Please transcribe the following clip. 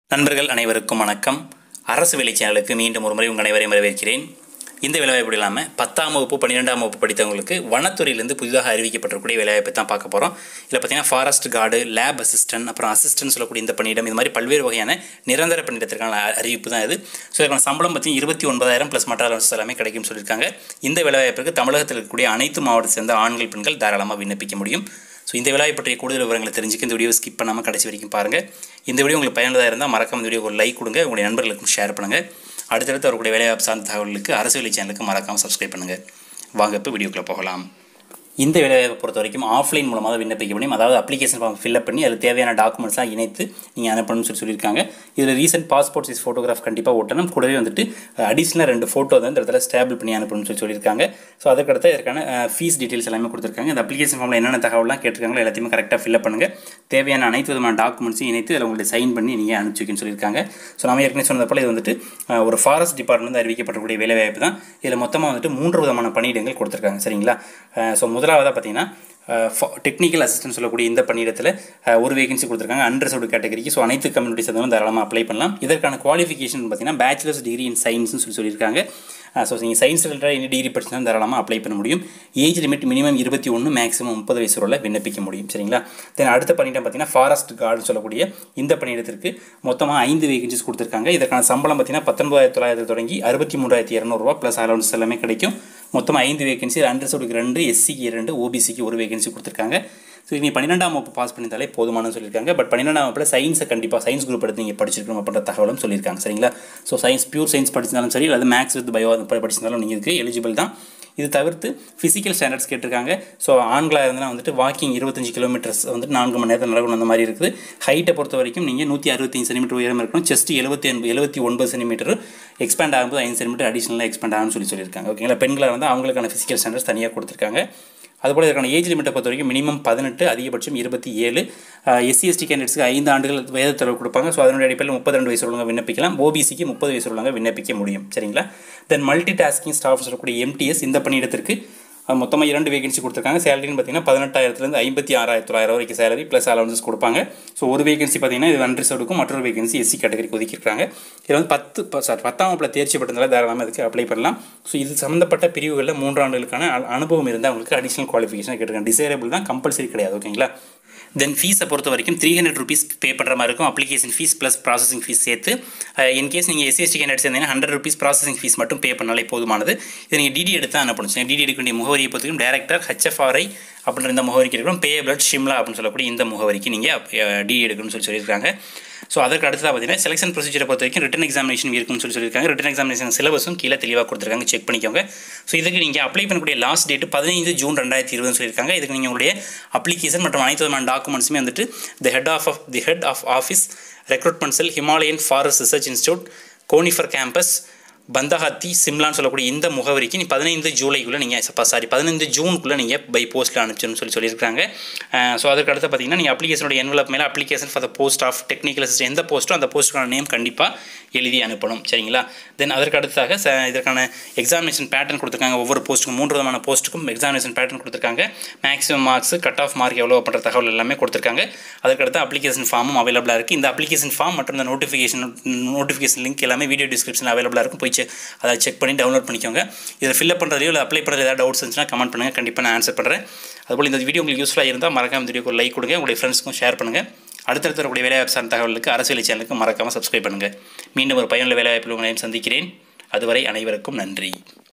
நண்பர்கள் அனைவருக்கும் வணக்கம் அரசு வேலை சேனலுக்கு மீண்டும் ஒரு முறை உங்கள் அனைவரையும் வரவேற்கிறேன் இந்த வேலைவாய்ப்பு இல்லாமல் பத்தாம் வகுப்பு பன்னிரெண்டாம் வகுப்பு படித்தவங்களுக்கு வனத்துறையிலேருந்து புதிதாக அறிவிக்கப்பட்டிருக்கக்கூடிய வேலைவாய்ப்பை தான் பார்க்க போகிறோம் இதில் பார்த்தீங்கன்னா ஃபாரஸ்ட் கார்டு லேப் அசிஸ்டன்ட் அப்புறம் அசிஸ்டன்ட் சொல்லக்கூடிய இந்த பணியிடம் இது மாதிரி பல்வேறு வகையான நிரந்தர பணியிடத்திற்கான அ- அறிவிப்பு தான் இது ஸோ இதுக்கான சம்பளம் பார்த்தீங்கன்னா இருபத்தி ஒன்பதாயிரம் ப்ளஸ் மற்ற அலவன்ஸ் எல்லாமே கிடைக்கும்னு சொல்லியிருக்காங்க இந்த வேலைவாய்ப்பிற்கு தமிழகத்தில் இருக்கக்கூடிய அனைத்து மாவட்டத்தை சேர்ந்த ஆண்கள் பெண்கள் தாராளமாக விண்ணப்பிக்க முடியும் ஸோ இந்த விழாவை பற்றிய கூடுதல் விவரங்களை தெரிஞ்சுக்க இந்த வீடியோ ஸ்கிப் பண்ணாமல் கடைசி வரைக்கும் பாருங்கள் இந்த வீடியோ உங்களுக்கு பயனுள்ளதாக இருந்தால் மறக்காம இந்த வீடியோ ஒரு லைக் கொடுங்க உங்களுடைய நண்பர்களுக்கும் ஷேர் பண்ணுங்கள் அடுத்தடுத்து வரக்கூடிய வேலைவாய்ப்பு சார்ந்த தகவலுக்கு அரசு வேலை சேனலுக்கு மறக்காமல் சப்ஸ்கிரைப் பண்ணுங்கள் வாங்க இப்போ வீடியோக்குள்ளே போகலாம் இந்த வேலைவாய்ப்பை பொறுத்த வரைக்கும் ஆஃப்லைன் மூலமாக தான் விண்ணப்பிக்க முடியும் அதாவது அப்ளிகேஷன் ஃபார்ம் ஃபில்அப் பண்ணி அதில் தேவையான டாக்குமெண்ட்ஸ்லாம் இணைத்து நீங்கள் அனுப்பணும்னு சொல்லி சொல்லியிருக்காங்க இதில் ரீசெண்ட் பாஸ்போர்ட் சைஸ் ஃபோட்டோகிராஃப் கண்டிப்பாக ஒட்டணும் கூடவே வந்துட்டு அடிஷ்னலாக ரெண்டு ஃபோட்டோ தான் இந்த இடத்துல ஸ்டேபிள் பண்ணி அனுப்பணும்னு சொல்லி சொல்லியிருக்காங்க ஸோ அதுக்கடுத்து இதற்கான ஃபீஸ் டீட்டெயில்ஸ் எல்லாமே கொடுத்துருக்காங்க இந்த அப்ளிகேஷன் ஃபார்மில் என்னென்ன தகவலாம் கேட்டிருக்காங்களோ எல்லாத்தையுமே கரெக்டாக ஃபில்அப் பண்ணுங்கள் தேவையான அனைத்து விதமான டாக்குமெண்ட்ஸையும் இணைத்து அதில் உங்களுக்கு சைன் பண்ணி நீங்கள் அனுப்பிச்சி வைக்கணும்னு சொல்லியிருக்காங்க ஸோ நம்ம ஏற்கனவே சொன்னது போல் இது வந்துட்டு அஹ், ஒரு ஃபாரஸ்ட் டிபார்ட்மெண்ட் அறிவிக்கப்படக்கூடிய வேலைவாய்ப்பு தான் இதில் மொத்தமாக வந்துட்டு மூன்று விதமான பணியிடங்கள் கொடுத்துருக்காங்க சரிங்களா ஸோ முதலாவதாக பார்த்தீங்கன்னா டெக்னிக்கல் அசிஸ்டன்ட் சொல்லக்கூடிய இந்த பணியிடத்தில் அஹ், ஒரு வேகன்சி கொடுத்துருக்காங்க அன்ரிசர்வ்டு கேட்டகரிக்கு ஸோ அனைத்து கம்யூனிட்டி சேர்ந்தவங்க தாராளமாக அப்ளை பண்ணலாம் இதற்கான குவாலிஃபிகேஷன் பார்த்தீங்கன்னா பேச்சுலர்ஸ் டிகிரி இன் சயின்ஸ்னு சொல்லி சொல்லியிருக்காங்க ஸோ நீங்கள் சயின்ஸ் ரிலேட்டட் என்ன டிகிரி படிச்சிருந்தாலும் தாராளமாக அப்ளை பண்ண முடியும் ஏஜ் லிமிட் மினிமம் இருபத்தி ஒன்று மேக்ஸிமம் முப்பது வயசு வரை விண்ணப்பிக்க முடியும் சரிங்களா தென் அடுத்த பணியிடம் பார்த்தீங்கன்னா ஃபாரஸ்ட் கார்டு சொல்லக்கூடிய இந்த பணியிடத்திற்கு மொத்தமாக ஐந்து வேகன்சிஸ் கொடுத்துருக்காங்க இதற்கான சம்பளம் பார்த்தீங்கன்னா பத்தொன்பதாயிரத்தி தொள்ளாயிரத்தி தொடங்கி அறுபத்தி மூன்றாயிரத்தி இரநூறுவா ப்ளஸ் அலவன்ஸ் எல்லாமே கிடைக்கும் மொத்தமாக ஐந்து வேகன்சி அண்டர்சோடுக்கு ரெண்டு எஸ்சிக்கு ரெண்டு ஓபிசிக்கு ஒரு வேகன்சி கொடுத்துருக்காங்க ஸோ நீ பன்னிரெண்டாம் வகுப்பு பாஸ் பண்ணியிருந்தாலே போதுமானு சொல்லியிருக்காங்க பட் பன்னிரெண்டாம் வகுப்பில் சயின்ஸை கண்டிப்பாக சயின்ஸ் குரூப் எடுத்து நீங்கள் படிச்சிருக்கணும் அப்படின்ற தகவலும் சொல்லியிருக்காங்க சரிங்களா ஸோ சயின்ஸ் பியூர் சயின்ஸ் படிச்சிருந்தாலும் சரி அல்லது மேக்ஸ் வித் பயோ படிச்சிருந்தாலும் நீங்கள் இதுக்கு எலிஜிபிள் தான் இது தவிர்த்து ஃபிசிக்கல் ஸ்டாண்டர்ட்ஸ் கேட்டிருக்காங்க ஸோ ஆண்களாக இருந்தால் வந்துட்டு வாக்கிங் இருபத்தஞ்சு கிலோமீட்டர்ஸ் வந்துட்டு நான்கு மணி நேரத்தில் நடக்கணும் அந்த மாதிரி இருக்குது ஹைட்டை பொறுத்த வரைக்கும் நீங்கள் நூற்றி அறுபத்தஞ்சு சென்டிமீட்டர் உயரம் இருக்கணும் செஸ்ட் எழுபத்தி ஒன்பது எழுபத்தி ஒன்பது சென்டிமீட்டர் எக்ஸ்பேண்ட் ஆகும்போது ஐந்து சென்டிமீட்டர் அடிஷனலாக எக்ஸ்பேண்ட் ஆகும்னு சொல்லி சொல்லியிருக்காங்க ஓகேங்களா பெண்களாக இருந்தால் அவங்களுக்கான ஃபிசிக்கல் ஸ்டாண்டர்ட்ஸ் தனியாக கொடுத்துருக்காங்க அதுபோல் இதற்கான ஏஜ் லிமிட்டை பொறுத்த வரைக்கும் மினிமம் பதினெட்டு அதிகபட்சம் இருபத்தி ஏழு எஸ்சி எஸ்டி கேண்டிடேட்ஸ்க்கு ஐந்து ஆண்டுகள் வேதத்தளவு கொடுப்பாங்க ஸோ அதனுடைய அடிப்படையில் முப்பத்தி ரெண்டு வயசு உள்ளவங்க விண்ணப்பிக்கலாம் ஓபிசிக்கு முப்பது வயசு உள்ளவங்க விண்ணப்பிக்க முடியும் சரிங்களா தென் மல்டி டாஸ்கிங் ஸ்டாஃப் சொல்லக்கூடிய எம்டிஎஸ் இந்த பணியிடத்திற்கு மொத்தமாக இரண்டு வேகன்சி கொடுத்துருக்காங்க சேலரின்னு பார்த்தீங்கன்னா பதினெட்டாயிரத்துலேருந்து ஐம்பத்தி ஆறாயிரத்தி தொள்ளாயிரம் வரைக்கும் சேலரி ப்ளஸ் அலவன்சஸ் கொடுப்பாங்க ஸோ ஒரு வேகன்சி பார்த்தீங்கன்னா இது அன்ரிசர்வ்டுக்கும் மற்றொரு வேகன்சி எஸ்சி கேட்டகரிக்கு ஒதுக்கியிருக்காங்க இது வந்து பத்து சாரி பத்தாம் வகுப்பில் தேர்ச்சி பெற்றதால தாராளமாக இதுக்கு அப்ளை பண்ணலாம் ஸோ இது சம்மந்தப்பட்ட பிரிவுகளில் மூன்று ஆண்டுகளுக்கான அ- அனுபவம் இருந்தால் அவங்களுக்கு அடிஷனல் குவாலிஃபிகேஷன் கேட்டிருக்காங்க டிசைரபிள் தான் கம்பல்சரி கிடையாது ஓகேங்களா தென் ஃபீஸை பொறுத்த வரைக்கும் த்ரீ ஹண்ட்ரட் ருபீஸ் பே பண்ணுற மாதிரி இருக்கும் application fees plus processing fees சேர்த்து இன்கேஸ் நீங்கள் எஸ்சிஎஸ்டி கேண்டிடேட் சேர்ந்தீங்கன்னா ஹண்ட்ரட் ருபீஸ் ப்ராசஸிங் ஃபீஸ் மட்டும் பே பண்ணாலே போதுமானது இதை நீங்கள் டிடி எடுத்து அனுப்பணும் டிடி எடுக்க வேண்டிய முகவரியை பொறுத்தவரைக்கும் டேரக்டர் ஹெச்எஃப்ஆர்ஐ அப்படின்ற இந்த முகவரிக்கு இருக்கணும் பே பிளட் ஷிம்லா அப்படின்னு சொல்லக்கூடிய இந்த முகவரிக்கு நீங்கள் டிடி எடுக்கணும்னு சொல்லி சொல்லியிருக்காங்க ஸோ அதற்கு அடுத்ததாக பார்த்தீங்கன்னா செலெக்ஷன் ப்ரொசீஜரை பொறுத்த வரைக்கும் ரிட்டன் எக்ஸாமினேஷன் இருக்குன்னு சொல்லி சொல்லியிருக்காங்க ரிட்டன் எக்ஸாமினேஷன் சிலபஸும் கீழே தெளிவாக கொடுத்துருக்காங்க செக் பண்ணிக்கோங்க ஸோ இதுக்கு நீங்கள் அப்ளை பண்ணக்கூடிய லாஸ்ட் டேட் பதினைந்து ஜூன் ரெண்டாயிரத்தி இருபதுன்னு சொல்லியிருக்காங்க இதுக்கு நீங்கள் உங்களுடைய அப்ளிகேஷன் மற்றும் அனைத்து விதமான டாக்குமெண்ட்ஸுமே வந்துட்டு the head of of the head of office recruitment cell Himalayan Forest Research Institute Conifer Campus Panthaghati சிம்லான்னு சொல்லக்கூடிய இந்த முகவரிக்கு நீ பதினைந்து ஜூலைக்குள்ளே நீங்கள் சாரி பதினைந்து ஜூனுக்குள்ளே நீங்கள் பை போஸ்ட்டில் அனுப்பிச்சுன்னு சொல்லி சொல்லியிருக்காங்க ஸோ அதுக்கு அடுத்து பார்த்தீங்கன்னா நீங்கள் அப்ளிகேஷனோட என்வலப் மேலே application for the post of technical assistant எந்த போஸ்ட்டோ அந்த போஸ்ட்டுக்கான நேம் கண்டிப்பாக எழுதி அனுப்பணும் சரிங்களா தென் அதற்கு அடுத்ததாக ச இதற்கான எக்ஸாமினேஷன் பேட்டர்ன் கொடுத்துருக்காங்க ஒவ்வொரு போஸ்ட்டுக்கும் மூன்று விதமான போஸ்ட்டுக்கும் எக்ஸாமினேஷன் பேட்டர்ன் கொடுத்துருக்காங்க maximum marks cut off mark எவ்வளோ பண்ணுற தகவல் எல்லாமே கொடுத்துருக்காங்க அதுக்கடுத்து அப்ளிகேஷன் ஃபார்மும் அவைலபிளாக இருக்குது இந்த அப்ளிகேஷன் ஃபார்ம் மற்றும் இந்த நோட்டிஃபிகேஷன் நோட்டிஃபிகேஷன் லிங்க் எல்லாமே வீடியோ டிஸ்கிரிப்ஷனில் அவைலபிளாக இருக்கும் போய் செக் அதை செக் பண்ணி டவுன்லோட் பண்ணிக்கோங்க இதில் ஃபில்அப் பண்ணுறதையோ இல்லை அப்ளை பண்ணுறது ஏதாவது டவுட்ஸ் இருந்துச்சுன்னா கமெண்ட் பண்ணுங்கள் கண்டிப்பாக நான் ஆன்சர் பண்ணுறேன் அதுபோல் இந்த வீடியோ உங்களுக்கு யூஸ்ஃபுல்லாக இருந்தால் மறக்காம இந்த வீடியோக்கு லைக் கொடுங்க உங்களுடைய ஃப்ரெண்ட்ஸ்க்கும் ஷேர் பண்ணுங்கள் அடுத்தடுத்த வரக்கூடிய வேலைவாய்ப்பு சார்ந்த தகவலுக்கு அரசியல் சேனலுக்கு மறக்காமல் சப்ஸ்கிரைப் பண்ணுங்கள் மீண்டும் ஒரு பயனுள்ள வேலைவாய்ப்பில் உங்களையும் சந்திக்கிறேன் அதுவரை அனைவருக்கும் நன்றி